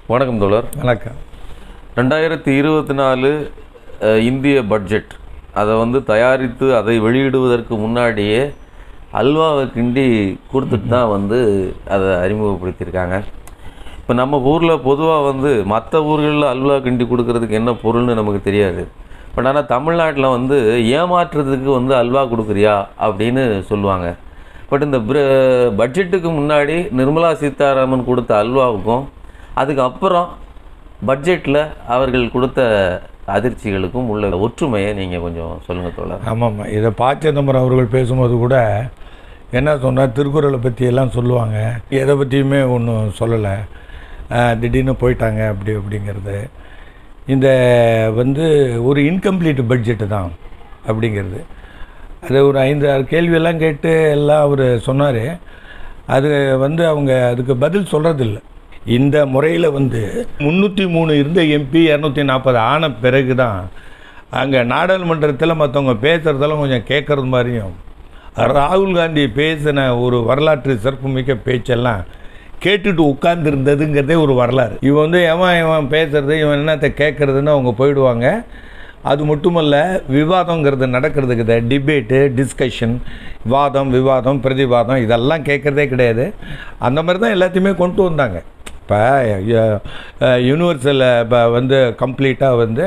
வணக்கம் தோழர் வணக்கம் ரெண்டாயிரத்தி இருபத்தி நாலு அஹ், இந்திய பட்ஜெட் அதை வந்து தயாரித்து அதை வெளியிடுவதற்கு முன்னாடியே அல்வாவை கிண்டி கொடுத்துட்டு தான் வந்து அதை அறிமுகப்படுத்தியிருக்காங்க இப்போ நம்ம ஊரில் பொதுவாக வந்து மற்ற ஊர்களில் அல்வா கிண்டி கொடுக்கறதுக்கு என்ன பொருள்னு நமக்கு தெரியாது பட் ஆனால் தமிழ்நாட்டில் வந்து ஏமாற்றுறதுக்கு வந்து அல்வா கொடுக்குறியா அப்படின்னு சொல்லுவாங்க பட் இந்த பிர- பட்ஜெட்டுக்கு முன்னாடி நிர்மலா சீதாராமன் கொடுத்த அல்வாவுக்கும் அதுக்கப்புறம் பட்ஜெட்டில் அவர்கள் கொடுத்த அதிர்ச்சிகளுக்கும் உள்ள ஒற்றுமையை நீங்கள் கொஞ்சம் சொல்லுங்கள் தோழர் ஆமாம்மா இதை ப சிதம்பரம் அவர்கள் பேசும்போது கூட என்ன சொன்னார் திருக்குறளை பற்றி எல்லாம் சொல்லுவாங்க எதை பற்றியுமே ஒன்றும் சொல்லலை திடீர்னு போயிட்டாங்க அப்படி அப்படிங்கிறது இந்த வந்து ஒரு இன்கம்ப்ளீட் பட்ஜெட்டு தான் அப்படிங்கிறது அது ஒரு ஐந்து ஆறு கேள்வியெல்லாம் கேட்டு எல்லாம் அவர் சொன்னார் அது வந்து அவங்க அதுக்கு பதில் சொல்கிறதில்ல இந்த முறையில் வந்து முந்நூற்றி மூணு இருந்த எம்பி இரநூத்தி நாற்பது ஆன பிறகு தான் அங்கே நாடாளுமன்றத்தில் மற்றவங்க பேசுகிறதெல்லாம் கொஞ்சம் கேட்குறது மாதிரியும் ராகுல் காந்தி பேசின ஒரு வரலாற்று சிறப்புமிக்க பேச்செல்லாம் கேட்டுட்டு உட்கார்ந்துருந்ததுங்கிறதே ஒரு வரலாறு இவன் வந்து எவன் இவன் பேசுறது இவன் என்னத்தை கேட்குறதுன்னு அவங்க போயிடுவாங்க அது மட்டுமல்ல விவாதங்கிறது நடக்கிறதுக்கு டிபேட்டு டிஸ்கஷன் வாதம் விவாதம் பிரதிவாதம் இதெல்லாம் கேட்குறதே கிடையாது அந்த மாதிரி தான் எல்லாத்தையுமே கொண்டு வந்தாங்க இப்போ யூனிவர்சல் இப்போ வந்து கம்ப்ளீட்டாக வந்து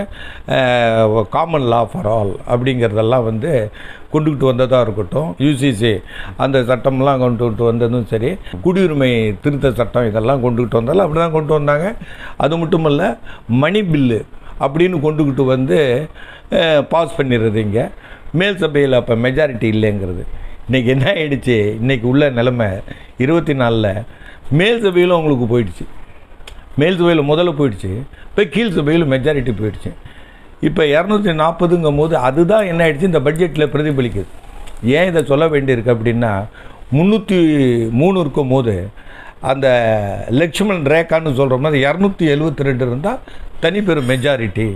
காமன் லா ஃபார் ஆல் அப்படிங்கிறதெல்லாம் வந்து கொண்டுக்கிட்டு வந்ததாக இருக்கட்டும் யூசிசி அந்த சட்டம்லாம் கொண்டுகிட்டு வந்ததும் சரி குடியுரிமை திருத்த சட்டம் இதெல்லாம் கொண்டுக்கிட்டு வந்தாலும் அப்படி தான் கொண்டு வந்தாங்க அது மட்டும் இல்லை மணி பில்லு அப்படின்னு கொண்டுக்கிட்டு வந்து பாஸ் பண்ணிடுறது இங்கே மேல் சபையில் அப்போ மெஜாரிட்டி இல்லைங்கிறது இன்றைக்கி என்ன ஆயிடுச்சு இன்றைக்கி உள்ள நிலைமை இருபத்தி நாலில் மேல் சபையில் அவங்களுக்கு போயிடுச்சு மேல் சபையில் முதல்ல போயிடுச்சு இப்போ கீழ் சபையில் மெஜாரிட்டி போயிடுச்சு இப்போ இரநூத்தி நாற்பதுங்கும் போது அதுதான் என்ன ஆயிடுச்சு இந்த பட்ஜெட்டில் பிரதிபலிக்குது ஏன் இதை சொல்ல வேண்டியிருக்கு அப்படின்னா முந்நூற்றி மூணு இருக்கும் போது அந்த லக்ஷ்மண் ரேகான்னு சொல்கிற மாதிரி இரநூத்தி எழுபத்தி ரெண்டு இருந்தால் தனிப்பெரும் மெஜாரிட்டி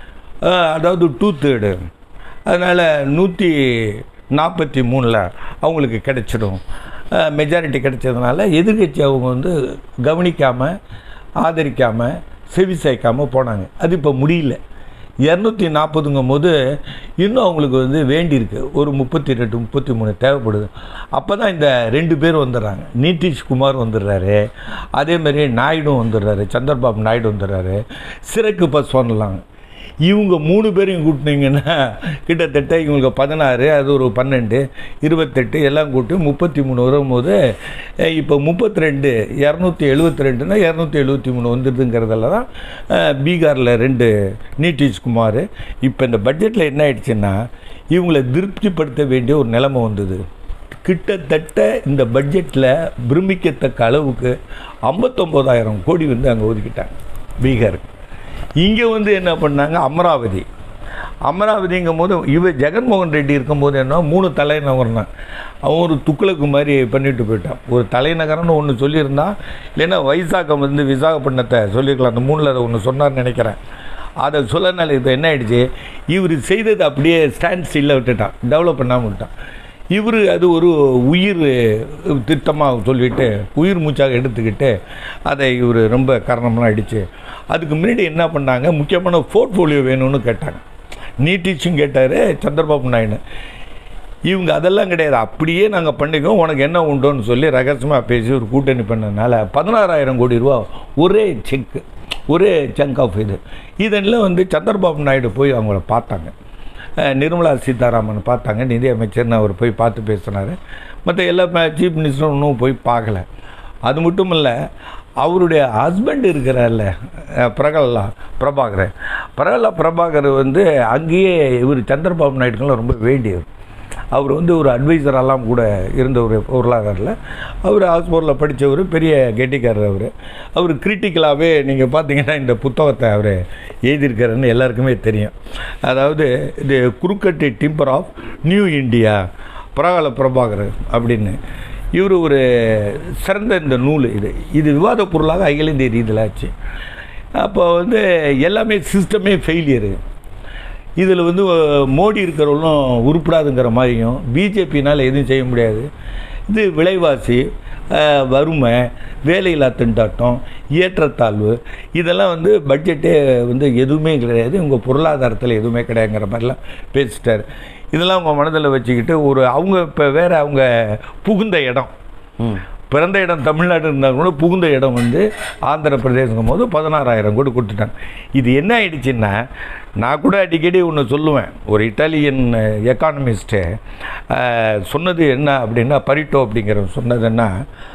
அதாவது டூ தேர்டு அதனால் நூற்றி நாற்பத்தி மூணில் அவங்களுக்கு கிடைச்சிடும் மெஜாரிட்டி கிடைச்சதுனால எதிர்கட்சி அவங்க வந்து கவனிக்காமல் ஆதரிக்காமல் செவி சேர்க்காமல் போனாங்க அது இப்போ முடியல இரநூத்தி நாற்பதுங்கும் போது இன்னும் அவங்களுக்கு வந்து வேண்டியிருக்கு ஒரு முப்பத்தி ரெண்டு முப்பத்தி மூணு தேவைப்படுது அப்போ தான் இந்த ரெண்டு பேர் வந்துடுறாங்க நிதிஷ்குமார் வந்துடுறாரு அதே மாதிரி நாயுடும் வந்துடுறாரு சந்திரபாபு நாயுடு வந்துடுறாரு சிறக்கு பஸ்வான்லாங்க இவங்க மூணு பேரையும் கூட்டினீங்கன்னா கிட்டத்தட்ட இவங்களுக்கு பதினாறு அது ஒரு பன்னெண்டு இருபத்தெட்டு எல்லாம் கூட்டி முப்பத்தி மூணு வரும்போது அஹ், இப்போ முப்பத்தி ரெண்டு இரநூத்தி எழுபத்தி ரெண்டுனா இரநூத்தி எழுபத்தி மூணு வந்துடுதுங்கிறதுல தான் அஹ், பீகாரில் ரெண்டு நிதிஷ்குமார் இப்போ இந்த பட்ஜெட்டில் என்ன ஆயிடுச்சுன்னா இவங்களை திருப்திப்படுத்த வேண்டிய ஒரு நிலைமை வந்தது கிட்டத்தட்ட இந்த பட்ஜெட்டில் பிரமிக்கத்தக்க அளவுக்கு ஐம்பத்தொம்போதாயிரம் கோடி வந்து அங்கே ஒதுக்கிட்டாங்க பீகாருக்கு இங்கே வந்து என்ன பண்ணாங்க அமராவதி அமராவதிங்கும் போது இவ ஜெகன்மோகன் ரெட்டி இருக்கும்போது என்ன மூணு தலைநகரம் தான் அவன் ஒரு துக்குளக்கு மாதிரி பண்ணிட்டு போயிட்டான் ஒரு தலைநகரம்னு ஒன்று சொல்லியிருந்தான் இல்லைன்னா வைசாக்கம் வந்து விசாகப்பட்டினத்தை சொல்லியிருக்கலாம் அந்த மூணில் அதை ஒன்று சொன்னார்னு நினைக்கிறேன் அதை சொல்லனால இப்போ என்ன ஆயிடுச்சு இவர் செய்தது அப்படியே ஸ்டாண்ட் ஸ்டில்ல விட்டுட்டான் டெவலப் பண்ணாமல் விட்டான் இவர் அது ஒரு உயிர் திட்டமாக சொல்லிட்டு உயிர் மூச்சாக எடுத்துக்கிட்டு அதை இவர் ரொம்ப காரணம்லாம் அடித்து அதுக்கு முன்னாடி என்ன பண்ணாங்க முக்கியமான போர்ட்ஃபோலியோ வேணும்னு கேட்டாங்க நீட்டிச்சும் கேட்டார் சந்திரபாபு நாயுடு இவங்க அதெல்லாம் கிடையாது அப்படியே நாங்கள் பண்ணிக்கோம் உனக்கு என்ன உண்டோன்னு சொல்லி ரகசியமாக பேசி ஒரு கூட்டணி பண்ணதுனால பதினாறாயிரம் கோடி ரூபா ஒரே செக்கு ஒரே சங்க் ஆஃப் இது இதெல்லாம் வந்து சந்திரபாபு நாயுடு போய் அவங்கள பார்த்தாங்க அஹ் நிர்மலா சீதாராமன் பார்த்தாங்க நிதி அமைச்சர்னு அவர் போய் பார்த்து பேசினார் மற்ற எல்லா சீஃப் மினிஸ்டரும் இன்னும் போய் பார்க்கல அது மட்டும் இல்லை அவருடைய ஹஸ்பண்ட் இருக்கிறார்ல அஹ் பிரகலா பிரபாகர் பிரகலா பிரபாகர் வந்து அங்கேயே இவர் சந்திரபாபு நாயுடுக்கெல்லாம் ரொம்ப வேண்டியவர் அவர் வந்து ஒரு அட்வைசரெல்லாம் கூட இருந்த ஒரு பொருளாதாரில் அவர் ஆக்ஸ்போர்டில் படித்தவர் பெரிய கெட்டிக்காரர் அவர் அவர் கிரிட்டிக்கலாகவே நீங்கள் பார்த்தீங்கன்னா இந்த புத்தகத்தை அவர் எழுதியிருக்காருன்னு எல்லாருக்குமே தெரியும் அதாவது இது குறுக்கட்டு timber of New India Parakala Prabhakar அப்படின்னு இவர் ஒரு சிறந்த இந்த நூல் இது இது விவாத பொருளாக அகில இந்திய ரீதியில் ஆச்சு அப்போ வந்து எல்லாமே சிஸ்டமே ஃபெயிலியரு இதில் வந்து அஹ், மோடி இருக்கிறவங்களும் உருப்படாதுங்கிற மாதிரியும் பிஜேபினால் எதுவும் செய்ய முடியாது இது விலைவாசி அஹ், வறுமை வேலையில்லா திண்டாட்டம் ஏற்றத்தாழ்வு இதெல்லாம் வந்து பட்ஜெட்டே வந்து எதுவுமே கிடையாது உங்கள் பொருளாதாரத்தில் எதுவுமே கிடையாதுங்கிற மாதிரிலாம் பேசிட்டார் இதெல்லாம் அவங்க மனதில் வச்சுக்கிட்டு ஒரு அவங்க இப்போ வேற அவங்க புகுந்த இடம் ம் பிறந்த இடம் தமிழ்நாடு இருந்தால் கூட புகுந்த இடம் வந்து ஆந்திர பிரதேசங்கும் போது பதினாறாயிரம் கோடி கொடுத்துட்டாங்க இது என்ன ஆயிடுச்சுன்னா நான் கூட அடிக்கடி ஒன்று சொல்லுவேன் ஒரு இட்டாலியன் எக்கானமிஸ்ட்டு சொன்னது என்ன அப்படின்னா பரிட்டோ அப்படிங்கிறவன் சொன்னதுன்னா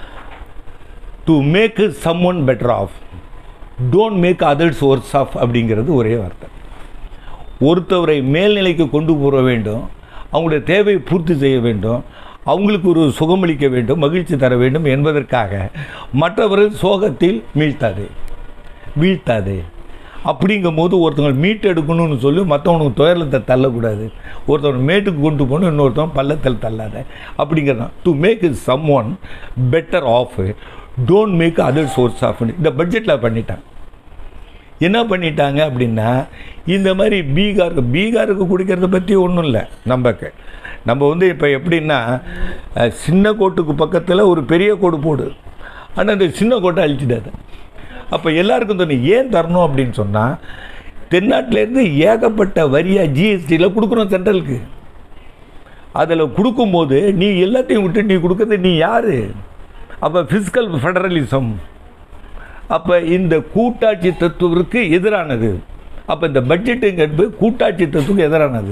to make someone better off don't make others worse off அப்படிங்கிறது ஒரே வார்த்தை ஒருத்தவரை மேல்நிலைக்கு கொண்டு போக வேண்டும் அவங்களுடைய தேவையை பூர்த்தி செய்ய வேண்டும் அவங்களுக்கு ஒரு சுகமளிக்க வேண்டும் மகிழ்ச்சி தர வேண்டும் என்பதற்காக மற்றவர்கள் சோகத்தில் மீழ்த்தாதே வீழ்த்தாதே அப்படிங்கும்போது ஒருத்தவங்க மீட்டு எடுக்கணும்னு சொல்லி மற்றவனுக்கு துயரத்தை தள்ளக்கூடாது ஒருத்தவன் மேட்டுக்கு கொண்டு போகணும் இன்னொருத்தவன் பள்ளத்தில் தள்ளாத அப்படிங்கிறது தான் to make is someone better off don't make others worse off இந்த பட்ஜெட்டில் பண்ணிட்டாங்க என்ன பண்ணிட்டாங்க அப்படின்னா இந்த மாதிரி பீகாருக்கு பீகாருக்கு குடிக்கிறத பற்றி ஒன்றும் இல்லை நமக்கு நம்ம வந்து இப்போ எப்படின்னா அஹ், சின்ன கோட்டுக்கு பக்கத்தில் ஒரு பெரிய கோடு போடு ஆனால் அந்த சின்ன கோட்டை அழிச்சிடாது அப்போ எல்லாருக்கும் தோணும் ஏன் தரணும் அப்படின்னு சொன்னால் தென்னாட்டிலேருந்து ஏகப்பட்ட வரியாக ஜிஎஸ்டியில் கொடுக்குறோம் சென்ட்ரலுக்கு அதில் கொடுக்கும்போது நீ எல்லாத்தையும் விட்டு நீ கொடுக்கறது நீ யார் அப்போ ஃபிசிக்கல் ஃபெடரலிசம் அப்போ இந்த கூட்டாட்சி தத்துவருக்கு எதிரானது அப்போ இந்த பட்ஜெட்டுங்கிறது கூட்டாட்சி தத்துவத்துக்கு எதிரானது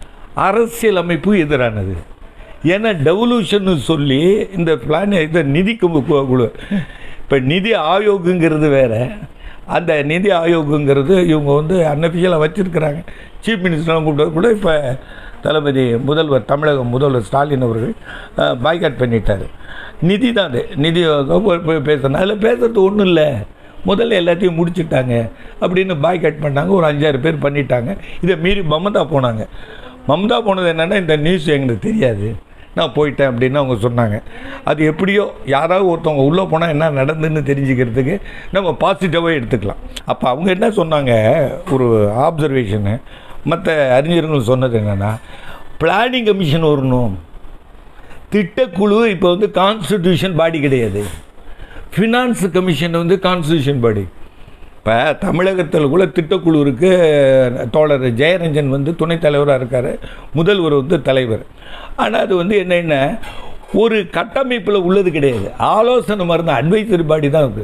அரசியல் அமைப்பு எதிரானது ஏன்னா டெவல்யூஷன் சொல்லி இந்த பிளான் இந்த நிதி கு- கு- குழு இப்போ நிதி ஆயோக்குங்கிறது வேற அந்த நிதி ஆயோக்குங்கிறது இவங்க வந்து அன்அஃபிஷியலாக வச்சுருக்கிறாங்க சீஃப் மினிஸ்டர்லாம் கூப்பிட்டு கூட இப்போ தளபதி முதல்வர் தமிழக முதல்வர் ஸ்டாலின் அவர்கள் பாய்காட் பண்ணிட்டார் நிதி தான் அது நிதி பேசணும் அதில் பேசுறது ஒன்றும் இல்லை முதல்ல எல்லாத்தையும் முடிச்சிட்டாங்க அப்படின்னு பாய்காட் பண்ணாங்க ஒரு அஞ்சாறு பேர் பண்ணிட்டாங்க இதை மீறி மமதா போனாங்க மமதா போனது என்னென்னா இந்த நியூஸ் எங்களுக்கு தெரியாது நான் போயிட்டேன் அப்படின்னு அவங்க சொன்னாங்க அது எப்படியோ யாராவது ஒருத்தவங்க உள்ளே போனால் என்ன நடந்துன்னு தெரிஞ்சுக்கிறதுக்கு நம்ம பாசிட்டிவாக எடுத்துக்கலாம் அப்போ அவங்க என்ன சொன்னாங்க ஒரு ஆப்சர்வேஷனு மற்ற அறிஞர்கள் சொன்னது என்னென்னா பிளானிங் கமிஷன் வரணும் திட்டக்குழு இப்போ வந்து கான்ஸ்டிடியூஷன் பாடி கிடையாது ஃபினான்ஸ் கமிஷன் வந்து கான்ஸ்டியூஷன் பாடி இப்போ தமிழகத்தில் கூட திட்டக்குழு இருக்கு தோழர் ஜெயரஞ்சன் வந்து துணைத் தலைவராக இருக்கார் முதல்வர் வந்து தலைவர் ஆனால் அது வந்து என்னென்ன ஒரு கட்டமைப்பில் உள்ளது கிடையாது ஆலோசனை மருந்து அட்வைசரி பாடி தான் இருக்குது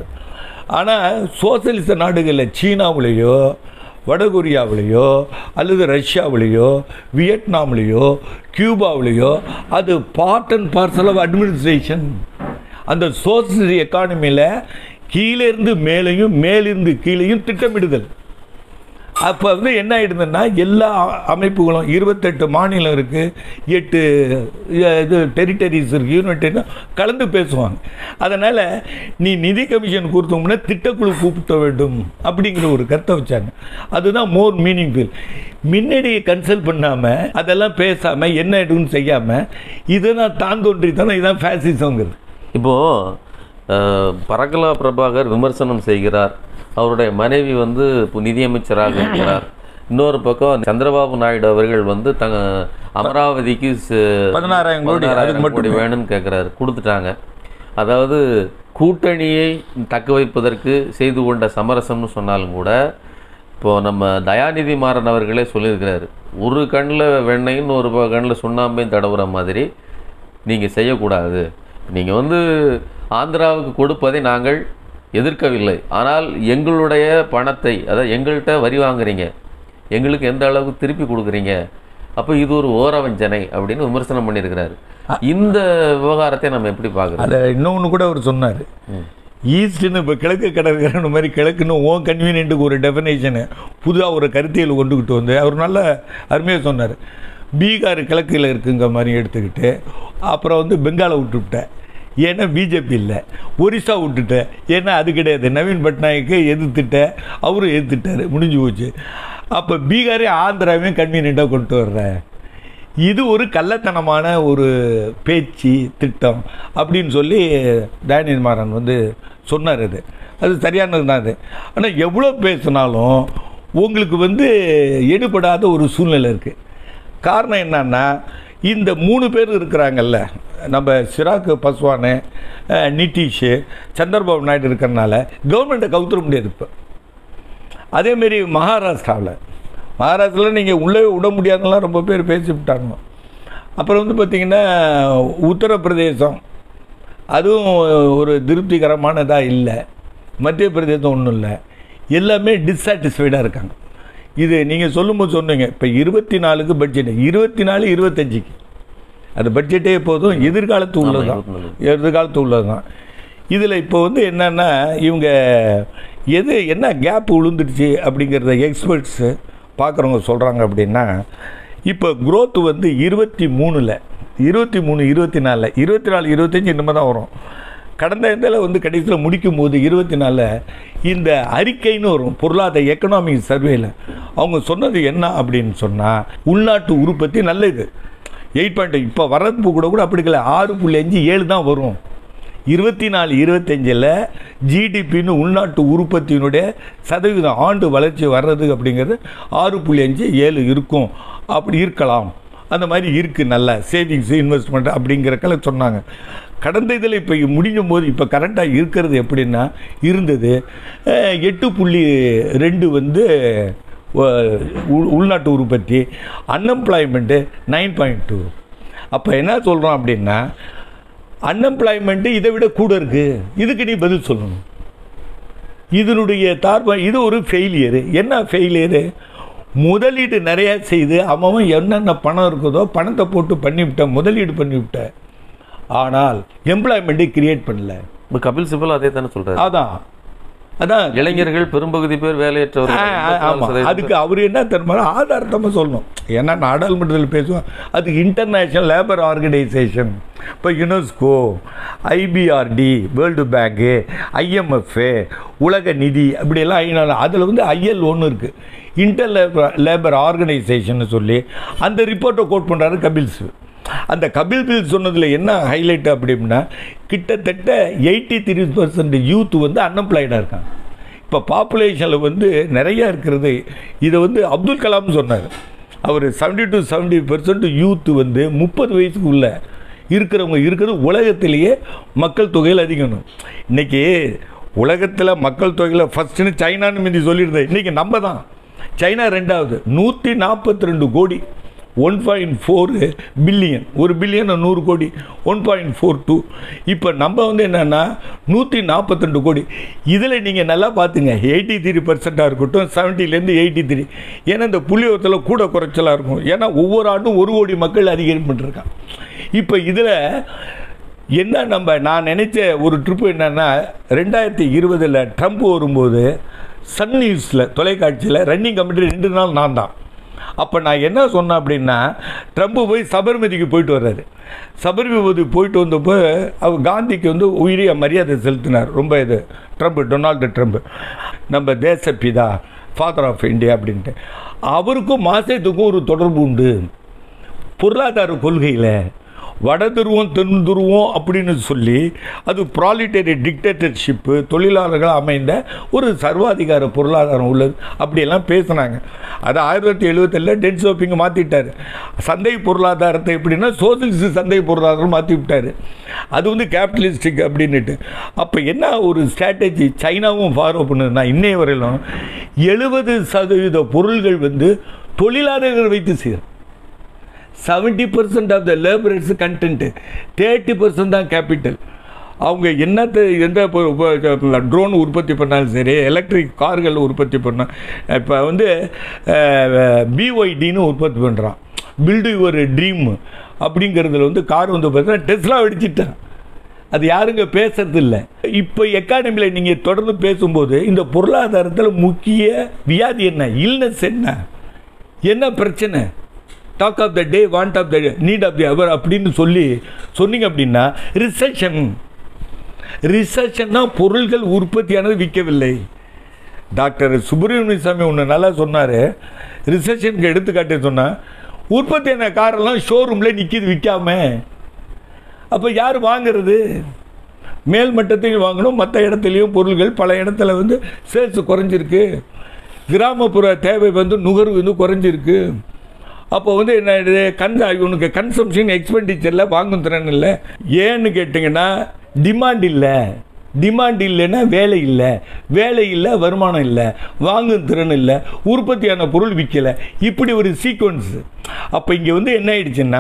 ஆனால் சோசியலிச நாடுகளில் சீனாவுலேயோ வடகொரியாவிலேயோ அல்லது ரஷ்யாவிலேயோ வியட்நாம்லேயோ கியூபாவிலேயோ அது part and parcel of administration அந்த சோசியல் எக்கானமியில் கீழேருந்து மேலேயும் மேலிருந்து கீழேயும் திட்டமிடுதல் அப்போ வந்து என்ன ஆயிடுதுன்னா எல்லா அமைப்புகளும் இருபத்தெட்டு மாநிலம் இருக்குது எட்டு அஹ், இது டெரிட்டரிஸ் இருக்குது யூனிட் கலந்து பேசுவாங்க அதனால் நீ நிதி கமிஷன் கொடுத்தோம்னா திட்டக்குழு கூப்பிட்ட வேண்டும் அப்படிங்கிற ஒரு கருத்தை வச்சாங்க அதுதான் மோர் மீனிங்ஃபுல் முன்னாடி கன்சல்ட் பண்ணாமல் அதெல்லாம் பேசாமல் என்ன எதுவும் செய்யாமல் இதுதான் தான் தோன்றி தானே இதுதான் ஃபேசிசங்கிறது இப்போது பரகலா பிரபாகர் விமர்சனம் செய்கிறார் அவருடைய மனைவி வந்து இப்போ நிதியமைச்சராக இருக்கிறார் இன்னொரு பக்கம் சந்திரபாபு நாயுடு அவர்கள் வந்து தங்க அமராவதிக்கு ச- பதினாறாயிரம் கோடி, அதுக்கு பதினாறாயிரம் மட்டும் கோடி வேணும்னு கேட்குறாரு கொடுத்துட்டாங்க அதாவது கூட்டணியை தக்க வைப்பதற்கு செய்து கொண்ட சமரசம்னு சொன்னாலும் கூட இப்போது நம்ம தயாநிதி மாறன் அவர்களே சொல்லியிருக்கிறாரு ஒரு கண்ணில் வெண்ணையும் ஒரு கண்ணில் சுண்ணாம்பையும் தடவுற மாதிரி நீங்கள் செய்யக்கூடாது நீங்கள் வந்து ஆந்திராவுக்கு கொடுப்பதை நாங்கள் எதிர்க்கவில்லை ஆனால் எங்களுடைய பணத்தை அதாவது எங்கள்கிட்ட வரி வாங்குறீங்க எங்களுக்கு எந்த அளவுக்கு திருப்பி கொடுக்குறீங்க அப்போ இது ஒரு ஓரவஞ்சனை அப்படின்னு விமர்சனம் பண்ணியிருக்கிறாரு இந்த விவகாரத்தை நம்ம எப்படி பார்க்குறோம் அதை இன்னொன்று கூட அவர் சொன்னார் ஈஸ்ட்னு இப்போ கிழக்கு கடற்கரை மாதிரி கிழக்குன்னு ஓன் கன்வீனியன்ட்டுக்கு ஒரு டெஃபினேஷனு புதுதாக ஒரு கருத்தியல் கொண்டுக்கிட்டு வந்து அவர் நல்ல அருமையாக சொன்னார் பீகார் கிழக்கில் இருக்குங்க மாதிரி எடுத்துக்கிட்டு அப்புறம் வந்து பெங்காலை விட்டுவிட்டேன் ஏன்னா பிஜேபி இல்லை ஒரிசா விட்டுட்டேன் ஏன்னா அது கிடையாது நவீன் பட்நாயக்கு எதிர்த்துட்டேன் அவரும் எதிர்த்துட்டார் முடிஞ்சு போச்சு அப்போ பீகாரே ஆந்திராவையும் கன்வீனியண்ட்டாக கொண்டு வர்றேன் இது ஒரு கள்ளத்தனமான ஒரு பேச்சு திட்டம் அப்படின்னு சொல்லி டேனியல் மாறன் வந்து சொன்னார் அது அது சரியானது தான் அது ஆனால் எவ்வளோ பேசினாலும் உங்களுக்கு வந்து எடுபடாத ஒரு சூழ்நிலை இருக்குது காரணம் என்னன்னா இந்த மூணு பேர் இருக்கிறாங்கல்ல நம்ம சிராக் பஸ்வானு அஹ், நிதிஷ் சந்திரபாபு நாயுடு இருக்கிறனால கவர்மெண்ட்டை கவுத்துற முடியாது இப்போ அதேமாரி மகாராஷ்டிராவில் மகாராஷ்டிராவில் நீங்கள் உள்ளே விட முடியாதுலாம் ரொம்ப பேர் பேசிவிட்டாங்க அப்புறம் வந்து பார்த்திங்கன்னா உத்தரப்பிரதேசம் அதுவும் ஒரு திருப்திகரமானதாக இல்லை மத்திய பிரதேசம் ஒன்றும் இல்லை எல்லாமே டிஸாட்டிஸ்ஃபைடாக இருக்காங்க இது நீங்கள் சொல்லும்போது சொன்னீங்க இப்போ இருபத்தி நாலுக்கு பட்ஜெட் இருபத்தி நாலு இருபத்தஞ்சிக்கு அது பட்ஜெட்டே போதும் எதிர்காலத்து உள்ளது தான் எதிர்காலத்து உள்ளது தான் இதில் இப்போ வந்து என்னென்னா இவங்க எது என்ன கேப் விழுந்துடுச்சு அப்படிங்கிறத எக்ஸ்பர்ட்ஸு பார்க்குறவங்க சொல்கிறாங்க அப்படின்னா இப்போ growth வந்து இருபத்தி மூணில் இருபத்தி மூணு இருபத்தி நாலில் இருபத்தி நாலு இருபத்தஞ்சி இனிமேல் தான் வரும் கடந்த இதில் வந்து கடைசியில் முடிக்கும் போது இருபத்தி நாலில் இந்த அறிக்கைன்னு வரும் பொருளாதார எக்கனாமிக் சர்வேல அவங்க சொன்னது என்ன அப்படின்னு சொன்னால் உள்நாட்டு உற்பத்தி நல்லது எயிட் பாயிண்ட் இப்போ வரப்பு கூட கூட அப்படி இல்லை ஆறு புள்ளி அஞ்சு ஏழு தான் வரும் இருபத்தி நாலு இருபத்தஞ்சில் ஜிடிபின்னு உள்நாட்டு உற்பத்தியினுடைய சதவீதம் ஆண்டு வளர்ச்சி வர்றது அப்படிங்கிறது ஆறு புள்ளி அஞ்சு ஏழு இருக்கும் அப்படி இருக்கலாம் அந்த மாதிரி இருக்குது நல்ல சேவிங்ஸ் இன்வெஸ்ட்மெண்ட் அப்படிங்கிறக்கெல்லாம் சொன்னாங்க கடந்த இதில் இப்போ முடியும் போது இப்போ கரண்ட்டாக இருக்கிறது எப்படின்னா இருந்தது அஹ், எட்டு புள்ளி ரெண்டு வந்து அஹ், உள்- உள்நாட்டு உற்பத்தி அன்எம்ப்ளாய்மெண்ட்டு நைன் பாயிண்ட் டூ அப்போ என்ன சொல்கிறோம் அப்படின்னா அன்எம்ப்ளாய்மெண்ட்டு இதை விட கூட இருக்குது இதுக்கு நீ பதில் சொல்லணும் இதனுடைய தார்ப இது ஒரு ஃபெயிலியரு என்ன ஃபெயிலியரு முதலீடு நிறையா செய்து அவன் என்னென்ன பணம் இருக்குதோ பணத்தை போட்டு பண்ணிவிட்ட முதலீடு பண்ணிவிட்ட ஆனால் எம்ப்ளாய்மெண்ட்டை கிரியேட் பண்ணல இப்போ கபில் சிபல் அதே தானே சொல்றாரு அதான் அதான் இளைஞர்கள் பெரும்பகுதி பேர் ஆ, வேலையற்றவர்கள் ஆ, எண்பத்தி நாலு ஆமா சதவீதம் அதுக்கு அவர் என்ன தெரியுமா ஆதாரத்தமாக சொல்லணும் ஏன்னா நாடாளுமன்றத்தில் பேசுவோம் அதுக்கு இன்டர்நேஷ்னல் லேபர் ஆர்கனைசேஷன் இப்போ யுனெஸ்கோ ஐபிஆர்டி வேர்ல்டு பேங்க்கு ஐஎம்எஃப் உலக நிதி அப்படியெல்லாம் ஐநா அதில் வந்து ஐஎல் ஒன்று இருக்குது இன்டர் லேபர் லேபர் ஆர்கனைசேஷன் சொல்லி அந்த ரிப்போர்ட்டை கோட் பண்ணுறாரு கபில் சிவ் அந்த கபில் பில் சொன்னதில் என்ன ஹைலைட் அப்படின்னா கிட்டத்தட்ட எயிட்டி த்ரீ பர்சன்ட் யூத் வந்து அன்எம்ப்ளாய்டாக இருக்காங்க இப்போ பாப்புலேஷனில் வந்து நிறைய இருக்கிறது இதை வந்து அப்துல் கலாம் சொன்னார் அவர் 70 டு 70% பெர்சன்ட் யூத் வந்து முப்பது வயசுக்கு உள்ள இருக்கிறவங்க இருக்கிறது உலகத்திலேயே மக்கள் தொகையில் அதிகம் இன்னைக்கு உலகத்தில் மக்கள் தொகையில் ஃபஸ்ட்டுன்னு சைனான்னு மீதி சொல்லியிருந்தேன் இன்றைக்கி நம்ம தான் சைனா ரெண்டாவது நூற்றி நாற்பத்தி ரெண்டு கோடி ஒன் பாயிண்ட் ஃபோர் பில்லியன் ஒரு பில்லியன் நூறு கோடி ஒன் பாயிண்ட் ஃபோர் டூ இப்போ நம்ம வந்து என்னென்னா நூற்றி நாற்பத்தெண்டு கோடி இதில் நீங்கள் நல்லா பார்த்துங்க எயிட்டி த்ரீ பர்சண்ட்டாக இருக்கட்டும் செவன்ட்டிலேருந்து எயிட்டி த்ரீ ஏன்னா இந்த புள்ளிவரத்தில் கூட குறைச்சலாக இருக்கும் ஏன்னா ஒவ்வொரு ஆண்டும் ஒரு கோடி மக்கள் அதிகரிப்பு பண்ணிருக்கான் இப்போ இதில் என்ன நம்ம நான் நினச்ச ஒரு ட்ரிப்பு என்னென்னா ரெண்டாயிரத்தி இருபதில் ட்ரம்ப் வரும்போது சன் நியூஸில் தொலைக்காட்சியில் ரன்னிங் கமிட்டி ரெண்டு நாள் நான் தான் அப்போ நான் என்ன சொன்னேன் அப்படின்னா ட்ரம்ப் போய் சபர்மதிக்கு போயிட்டு வர்றாரு சபர்மதி போயிட்டு வந்தப்போ அவர் காந்திக்கு வந்து உயிரிய மரியாதை செலுத்தினார் ரொம்ப இது ட்ரம்ப் டொனால்டு ட்ரம்ப் நம்ம தேசப்பிதா ஃபாதர் ஆஃப் இந்தியா அப்படின்ட்டு அவருக்கும் மாசத்துக்கும் ஒரு தொடர்பு உண்டு பொருளாதார கொள்கையில் வட துருவம் தென் துருவம் அப்படின்னு சொல்லி அது ப்ராலிட்டரி டிக்டேட்டர்ஷிப்பு தொழிலாளர்கள் அமைந்த ஒரு சர்வாதிகார பொருளாதாரம் உள்ளது அப்படியெல்லாம் பேசுனாங்க அது ஆயிரத்தி தொள்ளாயிரத்தி எழுபத்தேழில் டென் ஷோப்பிங் மாற்றிட்டார் சந்தை பொருளாதாரத்தை எப்படின்னா சோசியலிஸ்ட் சந்தை பொருளாதாரம் மாற்றி விட்டார் அது வந்து கேபிட்டலிஸ்டிக் அப்படின்னுட்டு அப்போ என்ன ஒரு ஸ்ட்ராட்டஜி சைனாவும் ஃபாலோ பண்ணுதுன்னா இன்னைய வரையிலும் எழுபது சதவீத பொருள்கள் வந்து தொழிலாளர்கள் வைத்து செய்யும் seventy percent of the labourers content thirty percent தான் கேபிட்டல் அவங்க என்னத்தை எந்த ட்ரோன் உற்பத்தி பண்ணாலும் சரி எலக்ட்ரிக் கார்கள் உற்பத்தி பண்ணால் இப்போ வந்து பிஒய்டின்னு உற்பத்தி பண்ணுறான் பில்டு யுவர் ட்ரீம் அப்படிங்கிறதுல வந்து கார் வந்து பார்த்தீங்கன்னா டெஸ்லா வெடிச்சிட்டான் அது யாருங்க பேசுறது இல்லை இப்போ எக்கானமியில் நீங்கள் தொடர்ந்து பேசும்போது இந்த பொருளாதாரத்தில் முக்கிய வியாதி என்ன இல்னஸ் என்ன என்ன பிரச்சனை talk of the day want of the need of the hour அப்படின்னு சொல்லி சொன்னீங்க அப்படின்னா ரிசெஷன் ரிசெஷன்னா பொருள்கள் உற்பத்தியானது விற்கவில்லை டாக்டர் சுப்பிரமணிய சாமி ஒன்று நல்லா சொன்னார் ரிசெஷனுக்கு எடுத்துக்காட்டு சொன்னால் உற்பத்தியான காரெல்லாம் ஷோரூமில் நிற்கிது விற்காம அப்போ யார் வாங்குறது மேல் மட்டத்தையும் வாங்கணும் மற்ற இடத்துலையும் பொருள்கள் பல இடத்துல வந்து சேல்ஸ் குறைஞ்சிருக்கு கிராமப்புற தேவை வந்து நுகர்வு வந்து குறைஞ்சிருக்கு அப்போ வந்து என்ன ஆயிடுது கன் இவனுக்கு கன்சம்ஷன் எக்ஸ்பெண்டிச்சரில் வாங்கும் திறன் இல்லை ஏன்னு கேட்டிங்கன்னா டிமாண்ட் இல்லை டிமாண்ட் இல்லைன்னா வேலை இல்லை வேலை இல்லை வருமானம் இல்லை வாங்கும் திறன் இல்லை உற்பத்தியான பொருள் விற்கலை இப்படி ஒரு சீக்வன்ஸ் அப்போ இங்கே வந்து என்ன ஆயிடுச்சுன்னா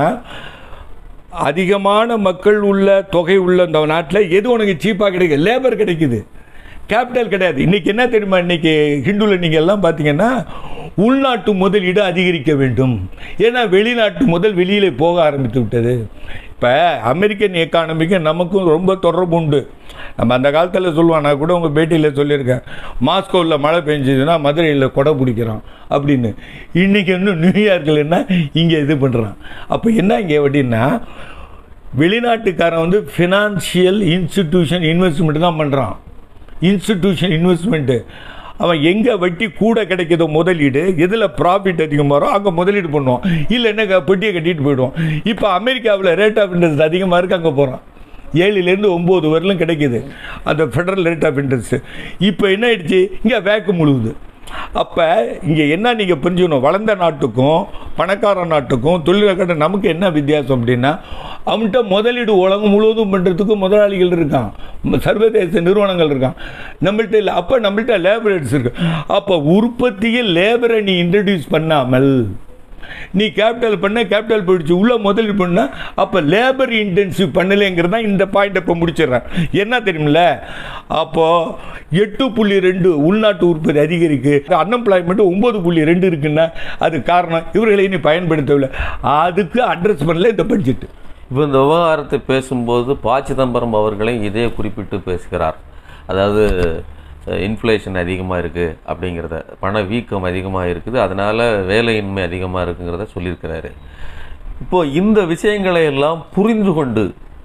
அதிகமான மக்கள் உள்ள தொகை உள்ள இந்த நாட்டில் எது உனக்கு சீப்பாக கிடைக்குது லேபர் கிடைக்குது கேபிட்டல் கிடையாது இன்னைக்கு என்ன தெரியுமா இன்னைக்கு ஹிந்துவில் நீங்கள் எல்லாம் பார்த்தீங்கன்னா உள்நாட்டு முதலீடு அதிகரிக்க வேண்டும் ஏன்னா வெளிநாட்டு முதல் வெளியில் போக ஆரம்பித்து விட்டது இப்போ அமெரிக்கன் எக்கானமிக்கு நமக்கும் ரொம்ப தொடர்பு உண்டு நம்ம அந்த காலத்தில் சொல்லுவான் நான் கூட உங்கள் பேட்டியில் சொல்லியிருக்கேன் மாஸ்கோவில் மழை பெஞ்சதுன்னா மதுரையில் கொடை பிடிக்கிறோம் அப்படின்னு இன்றைக்கி இன்னும் நியூயார்க்கில்னா இங்கே இது பண்ணுறான் அப்போ என்ன இங்கே அப்படின்னா வெளிநாட்டுக்காரன் வந்து ஃபினான்ஷியல் இன்ஸ்டிடியூஷன் இன்வெஸ்ட்மெண்ட் தான் பண்ணுறான் இன்ஸ்டிடியூஷன் இன்வெஸ்ட்மெண்ட்டு அவன் எங்கே வட்டி கூட கிடைக்குதோ முதலீடு எதில் ப்ராஃபிட் அதிகமாக வரும் அங்கே முதலீடு பண்ணுவான் இல்லைன்னா பெட்டியை கட்டிட்டு போயிடுவான் இப்போ அமெரிக்காவில் ரேட் ஆஃப் இன்ட்ரெஸ்ட் அதிகமாக இருக்குது அங்கே போகிறான் ஏழுலேருந்து ஒம்பது வரலும் கிடைக்குது அந்த ஃபெடரல் ரேட் ஆஃப் இன்ட்ரெஸ்ட் இப்போ என்ன ஆயிடுச்சு இங்கே வேக்கு முழுகுது அப்போ இங்கே என்ன நீங்கள் புரிஞ்சுக்கணும் வளர்ந்த நாட்டுக்கும் பணக்கார நாட்டுக்கும் தொழிலக்கார நமக்கு என்ன வித்தியாசம் அப்படின்னா அவன்கிட்ட முதலீடு உலகம் முழுவதும் பண்ணுறதுக்கு முதலாளிகள் இருக்கான் ம- சர்வதேச நிறுவனங்கள் இருக்கான் நம்மள்ட்ட இல்லை அப்போ நம்மள்ட்ட லேபரேட்ஸ் இருக்கு அப்போ உற்பத்தியில் லேபரை நீ இன்ட்ரடியூஸ் பண்ணாமல் நீ கேபிட்டல் பண்ண கேபிட்டல் போயிடுச்சு உள்ள முதலீடு பண்ண அப்போ லேபர் இன்டென்சிவ் பண்ணலைங்கிறது தான் இந்த பாயிண்ட் இப்போ முடிச்சிடுறேன் என்ன தெரியுமில்ல அப்போ எட்டு புள்ளி ரெண்டு உள்நாட்டு உற்பத்தி அதிகரிக்கு அன்எம்ப்ளாய்மெண்ட் ஒன்பது புள்ளி ரெண்டு இருக்குன்னா அது காரணம் இவர்களை நீ பயன்படுத்தவில்லை அதுக்கு அட்ரஸ் பண்ணல இந்த பட்ஜெட் இப்போ இந்த விவகாரத்தை பேசும்போது ப சிதம்பரம் அவர்களே இதே குறிப்பிட்டு பேசுகிறார் அதாவது இன்ஃப்ளேஷன் அதிகமாக இருக்குது அப்படிங்கிறத பண வீக்கம் அதிகமாக இருக்குது அதனால் வேலையின்மை அதிகமாக இருக்குங்கிறத சொல்லியிருக்கிறாரு இப்போ இந்த விஷயங்களை எல்லாம் புரிந்து கொண்டு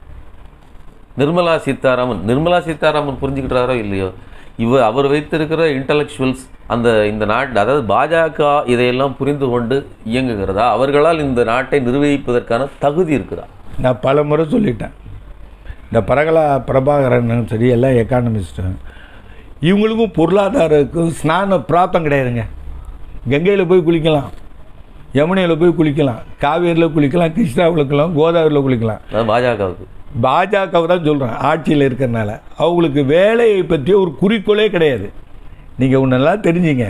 நிர்மலா சீதாராமன் நிர்மலா சீதாராமன் புரிஞ்சுக்கிட்டாரோ இல்லையோ இவ அவர் வைத்திருக்கிற இன்டலெக்சுவல்ஸ் அந்த இந்த நாட்டு அதாவது பாஜக இதையெல்லாம் புரிந்து கொண்டு இயங்குகிறதா அவர்களால் இந்த நாட்டை நிர்வகிப்பதற்கான தகுதி இருக்குதா நான் பல முறை சொல்லிட்டேன் இந்த பரகலா பிரபாகரனும் சரி எல்லாம் எக்கானமிஸ்ட்டும் இவங்களுக்கும் பொருளாதாரத்துக்கும் ஸ்நான பிராப்தம் கிடையாதுங்க கங்கையில் போய் குளிக்கலாம் யமுனையில் போய் குளிக்கலாம் காவேரியில் குளிக்கலாம் கிருஷ்ணாவில் குளிக்கலாம் கோதாவரியில் குளிக்கலாம் அதாவது பாஜகவுக்கு பாஜகவை தான் சொல்கிறேன் ஆட்சியில் இருக்கிறனால அவங்களுக்கு வேலையை பற்றிய ஒரு குறிக்கோளே கிடையாது நீங்கள் ஒன்றெல்லாம் தெரிஞ்சுங்க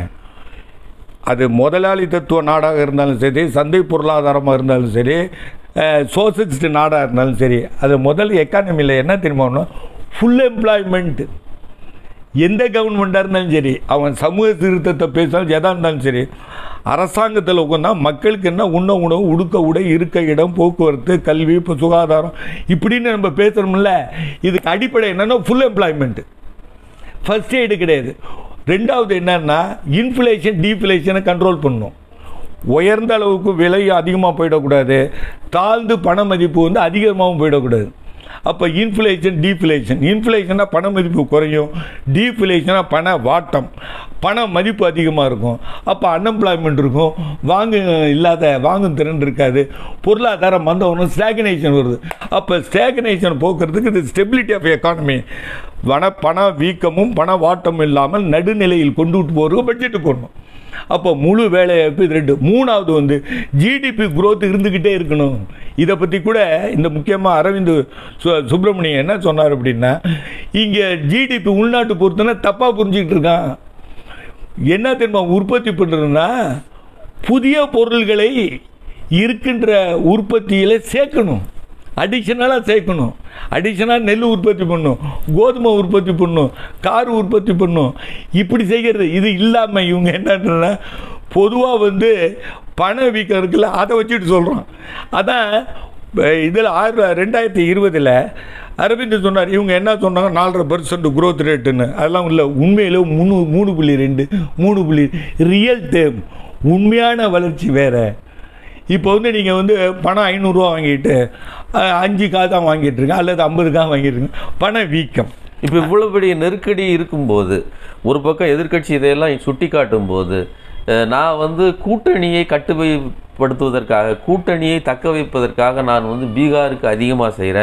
அது முதலாளி தத்துவ நாடாக இருந்தாலும் சரி சந்தை பொருளாதாரமாக இருந்தாலும் சரி சோசியலிஸ்ட் நாடாக இருந்தாலும் சரி அது முதல் எக்கானமியில் என்ன தெரியுமா ஃபுல் எம்ப்ளாய்மெண்ட் எந்த கவர்மெண்ட்டாக இருந்தாலும் சரி அவன் சமூக சீர்திருத்தத்தை பேசினாலும் எதாக இருந்தாலும் சரி அரசாங்கத்தில் உட்காந்தா மக்களுக்கு என்ன உண்ண உணவு உடுக்க உடை இருக்க இடம் போக்குவரத்து கல்வி இப்போ சுகாதாரம் இப்படின்னு நம்ம பேசுகிறோம்ல இதுக்கு அடிப்படை என்னென்னா ஃபுல் எம்ப்ளாய்மெண்ட்டு ஃபர்ஸ்ட் எய்டு கிடையாது ரெண்டாவது என்னன்னா இன்ஃப்ளேஷன் டீஃப்ளேஷனை கண்ட்ரோல் பண்ணணும் உயர்ந்த அளவுக்கு விலை அதிகமாக போயிடக்கூடாது தாழ்ந்து பண மதிப்பு வந்து அதிகமாகவும் போயிடக்கூடாது அப்போ இன்ஃப்ளேஷன் டீஃப்ளேஷன் இன்ஃப்ளேஷனாக பண மதிப்பு குறையும் டீஃப்ளேஷனாக பண வாட்டம் பண மதிப்பு அதிகமாக இருக்கும் அப்போ அன்எம்ப்ளாய்மெண்ட் இருக்கும் வாங்கு இல்லாத வாங்கும் திறன் இருக்காது பொருளாதாரம் மந்தவனும் ஸ்டாக்னேஷன் வருது அப்போ ஸ்டாக்னேஷன் போக்குறதுக்கு இது ஸ்டெபிலிட்டி ஆஃப் எக்கானமி வன பண வீக்கமும் பண வாட்டமும் இல்லாமல் நடுநிலையில் கொண்டுட்டு போகிறதுக்கு பட்ஜெட்டு போடணும் அப்போ முழு வேலைவாய்ப்பு இது ரெண்டு மூணாவது வந்து ஜிடிபி growth இருந்துக்கிட்டே இருக்கணும் இதை பற்றி கூட இந்த முக்கியமாக அரவிந்த் சு சுப்பிரமணியம் என்ன சொன்னார் அப்படின்னா இங்கே ஜிடிபி உள்நாட்டு பொறுத்தனா தப்பாக புரிஞ்சுக்கிட்டு இருக்கான் என்ன தெரியுமா உற்பத்தி பண்ணுறதுன்னா புதிய பொருள்களை இருக்கின்ற உற்பத்தியில் சேர்க்கணும் அடிஷனலாக சேர்க்கணும் அடிஷனலாக நெல் உற்பத்தி பண்ணும் கோதுமை உற்பத்தி பண்ணும் கார் உற்பத்தி பண்ணும் இப்படி செய்கிறது இது இல்லாமல் இவங்க என்னன்னா பொதுவாக வந்து பண வீக்கம் இருக்குல்ல அதை வச்சுட்டு சொல்கிறோம் அதான் இதில் ஆயிரம் ரெண்டாயிரத்தி இருபதில் அரவிந்த் சொன்னார் இவங்க என்ன சொன்னாங்க நாலரை பர்சன்ட் growth ரேட்டுன்னு அதெல்லாம் இல்லை உண்மையில் மூணு மூணு புள்ளி ரெண்டு மூணு புள்ளி ரியல் டேம் உண்மையான வளர்ச்சி வேறு இப்போ வந்து நீங்கள் வந்து பணம் ஐநூறுரூவா வாங்கிட்டு அஹ், அஞ்சு கா தான் வாங்கிட்டு இருக்கேன் அல்லது ஐம்பது கா வாங்கிட்டு இருக்கேன் பண வீக்கம் இப்போ இவ்வளவு பெரிய நெருக்கடி இருக்கும்போது ஒரு பக்கம் எதிர்க்கட்சி இதையெல்லாம் சுட்டி காட்டும்போது அஹ், நான் வந்து கூட்டணியை கட்டுப்படுத்துவதற்காக கூட்டணியை தக்க வைப்பதற்காக நான் வந்து பீகாருக்கு அதிகமாக செய்கிறேன்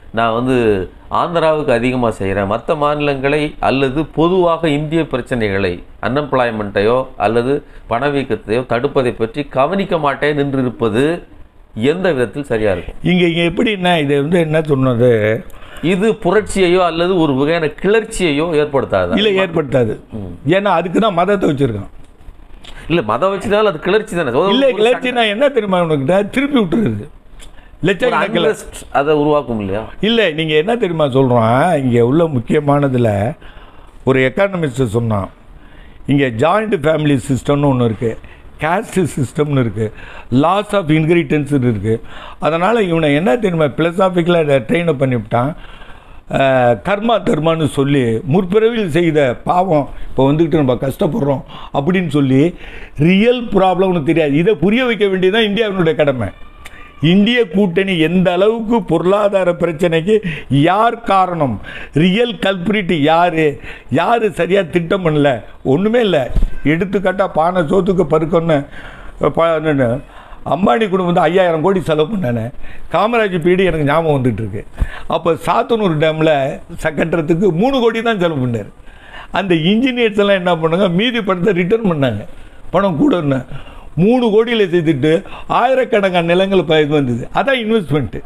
நான் வந்து ஆந்திராவுக்கு அதிகமாக செய்கிறேன் மற்ற மாநிலங்களை அல்லது பொதுவாக இந்திய பிரச்சனைகளை அன்எம்ப்ளாய்மெண்ட்டையோ அல்லது பணவீக்கத்தையோ தடுப்பதை பற்றி கவனிக்க மாட்டேன் என்று இருப்பது எந்த விதத்தில் சரியா இருக்கும் இங்கே இங்கே எப்படின்னா இது வந்து என்ன சொன்னது இது புரட்சியையோ அல்லது ஒரு வகையான கிளர்ச்சியையோ ஏற்படுத்தாது இல்லை ஏற்படுத்தாது ஏன்னா அதுக்கு தான் மதத்தை வச்சுருக்கான் இல்ல மதம் வச்சுனாலும் அது கிளர்ச்சி தானே ஒரு- இல்லை ஒரு கிளர்ச்சினா என்ன தெரியுமா உனக்கிட்ட திருப்பி விட்டுருது ஒரு லட்சக்கணக்கில் unrest அதை உருவாக்கும் இல்லையா இல்லை நீங்கள் என்ன தெரியுமா சொல்கிறோம் இங்கே உள்ள முக்கியமானதில் ஒரு எக்கானமிஸ்ட் சொன்னான் இங்கே ஜாயிண்ட் ஃபேமிலி சிஸ்டம்னு ஒன்று இருக்குது கேஸ்ட் சிஸ்டம்னு இருக்குது லாஸ் ஆஃப் இன்கிரிட்டன்ஸ்னு இருக்குது அதனால் இவனை என்ன தெரியுமா பிலசாபிக்கலாக ட்ரெயின் பண்ணிவிட்டான் அஹ், கர்மா தர்மான்னு சொல்லி முற்பிறவியில் செய்த பாவம் இப்போ வந்துக்கிட்டு நம்ம கஷ்டப்படுறோம் அப்படின்னு சொல்லி ரியல் ப்ராப்ளம்னு தெரியாது இதை புரிய வைக்க வேண்டியதுதான் இந்தியாவினுடைய கடமை இந்திய கூட்டணி எந்த அளவுக்கு பொருளாதார பிரச்சனைக்கு யார் காரணம் ரியல் கல்பிரிட் யாரு யார் சரியாக திட்டம் பண்ணல ஒன்றுமே இல்லை எடுத்துக்காட்டா பானை சோத்துக்கு பருக்கொன்னு ப- அம்பானி குடும்பம் வந்து ஐயாயிரம் கோடி செலவு பண்ணானே காமராஜ் பீரியடு எனக்கு ஞாபகம் வந்துட்டு இருக்கு அப்போ சாத்தனூர் டேமில் கட்டுறதுக்கு மூணு கோடி தான் செலவு பண்ணார் அந்த இன்ஜினியர்ஸ் எல்லாம் என்ன பண்ணாங்க மீதி பணத்தை ரிட்டர்ன் பண்ணாங்க பணம் கூடன்னு மூணு கோடியில் செய்துட்டு ஆயிரக்கணக்கான நிலங்கள் ப- இது வந்தது அதான் இன்வெஸ்ட்மெண்ட்டு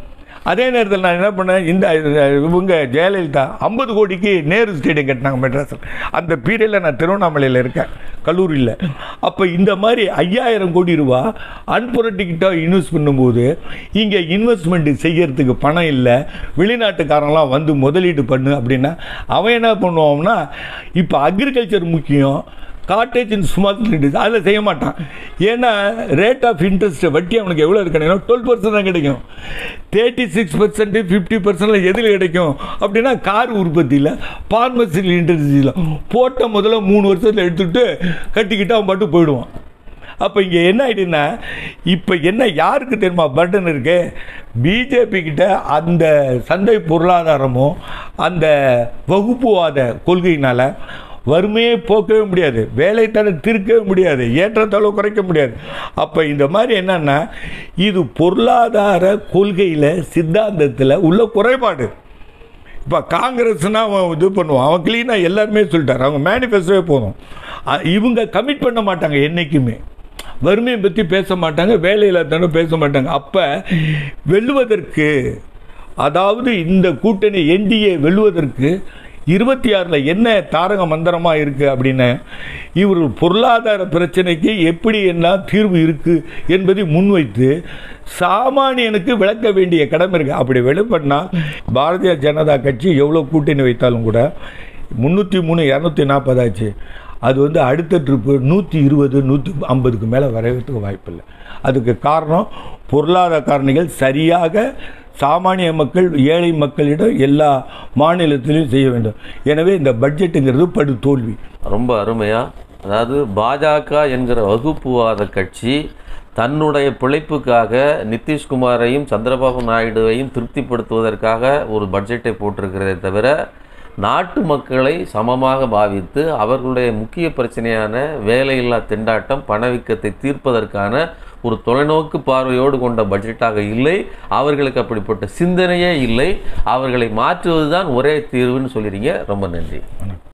அதே நேரத்தில் நான் என்ன பண்ணேன் இந்த இவங்க ஜெயலலிதா ஐம்பது கோடிக்கு நேரு ஸ்டேடியம் கட்டினாங்க மெட்ராஸில் அந்த பீரியடில் நான் திருவண்ணாமலையில் இருக்கேன் கல்லூரியில் அப்போ இந்த மாதிரி ஐயாயிரம் கோடி ரூபா அன்புரட்டிக்கிட்ட இன்வெஸ்ட் பண்ணும்போது இங்கே இன்வெஸ்ட்மெண்ட் செய்யறதுக்கு பணம் இல்லை வெளிநாட்டுக்காரங்களாம் வந்து முதலீடு பண்ணு அப்படின்னா அவன் என்ன பண்ணுவான்னா இப்போ அக்ரிகல்ச்சர் முக்கியம் காட்டேஜ் இன் ஸ்மால் லிட்டிஸ் அதில் செய்ய மாட்டான் ஏன்னா ரேட் ஆஃப் இன்ட்ரெஸ்ட் வட்டி அவனுக்கு எவ்வளோ இருக்கணும் டுவெல் பர்சன்ட் தான் கிடைக்கும் தேர்ட்டி சிக்ஸ் பர்சன்ட் ஃபிஃப்டி பர்சன்டில் எதில் கிடைக்கும் அப்படின்னா கார் உற்பத்தியில் ஃபார்மசியில் இண்டஸ்ட்ரியில் போட்ட முதல்ல மூணு வருஷத்தில் எடுத்துக்கிட்டு கட்டிக்கிட்டு அவன் பாட்டு போயிடுவான் அப்போ இங்கே என்ன ஆயிடுன்னா இப்போ என்ன யாருக்கு தெரியுமா பர்டன் இருக்கு பிஜேபி கிட்ட அந்த சந்தை பொருளாதாரமும் அந்த வகுப்புவாத கொள்கையினால வறுமையை போக்கவே முடியாது வேலைத்தடை தீர்க்கவே முடியாது ஏற்றத்தாழ்வு குறைக்க முடியாது அப்போ இந்த மாதிரி என்னன்னா இது பொருளாதார கொள்கையில் சித்தாந்தத்தில் உள்ள குறைபாடு இப்போ காங்கிரஸ்னா அவன் இது பண்ணுவான் அவன் க்ளீனாக எல்லாருமே சொல்லிட்டார் அவங்க மேனிஃபெஸ்டோவே போதும் அ- இவங்க கமிட் பண்ண மாட்டாங்க என்றைக்குமே வறுமையை பற்றி பேச மாட்டாங்க வேலையில்லாதனும் பேச மாட்டாங்க அப்போ வெல்லுவதற்கு அதாவது இந்த கூட்டணி என்டிஏ வெல்லுவதற்கு இருபத்தி ஆறில் என்ன தாரக மந்திரமாக இருக்குது அப்படின்னு இவர்கள் பொருளாதார பிரச்சனைக்கு எப்படி என்ன தீர்வு இருக்குது என்பதை முன்வைத்து சாமானியனுக்கு விளக்க வேண்டிய கடமை இருக்குது அப்படி வெளிப்படனால் பாரதிய ஜனதா கட்சி எவ்வளோ கூட்டணி வைத்தாலும் கூட முந்நூற்றி மூணு இரநூத்தி நாற்பதாச்சு அது வந்து அடுத்த ட்ரிப்பு நூற்றி இருபது நூற்றி ஐம்பதுக்கு மேலே வரையறதுக்கு வாய்ப்பில்லை அதுக்கு காரணம் பொருளாதார காரணிகள் சரியாக சாமானிய மக்கள் ஏழை மக்களிடம் எல்லா மாநிலத்திலையும் செய்ய வேண்டும் எனவே இந்த பட்ஜெட்டுங்கிறது படு தோல்வி ரொம்ப அருமையா அதாவது பாஜக என்கிற வகுப்புவாத கட்சி தன்னுடைய பிழைப்புக்காக நிதிஷ்குமாரையும் சந்திரபாபு நாயுடுவையும் திருப்திப்படுத்துவதற்காக ஒரு பட்ஜெட்டை போட்டிருக்கிறதே தவிர நாட்டு மக்களை சமமாக பாவித்து அவர்களுடைய முக்கிய பிரச்சனையான வேலையில்லா திண்டாட்டம் பணவீக்கத்தை தீர்ப்பதற்கான ஒரு தொலைநோக்கு பார்வையோடு கொண்ட பட்ஜெட்டாக இல்லை அவர்களுக்கு அப்படிப்பட்ட சிந்தனையே இல்லை அவர்களை மாற்றுவதுதான் ஒரே தீர்வுன்னு சொல்லிடுங்க ரொம்ப நன்றி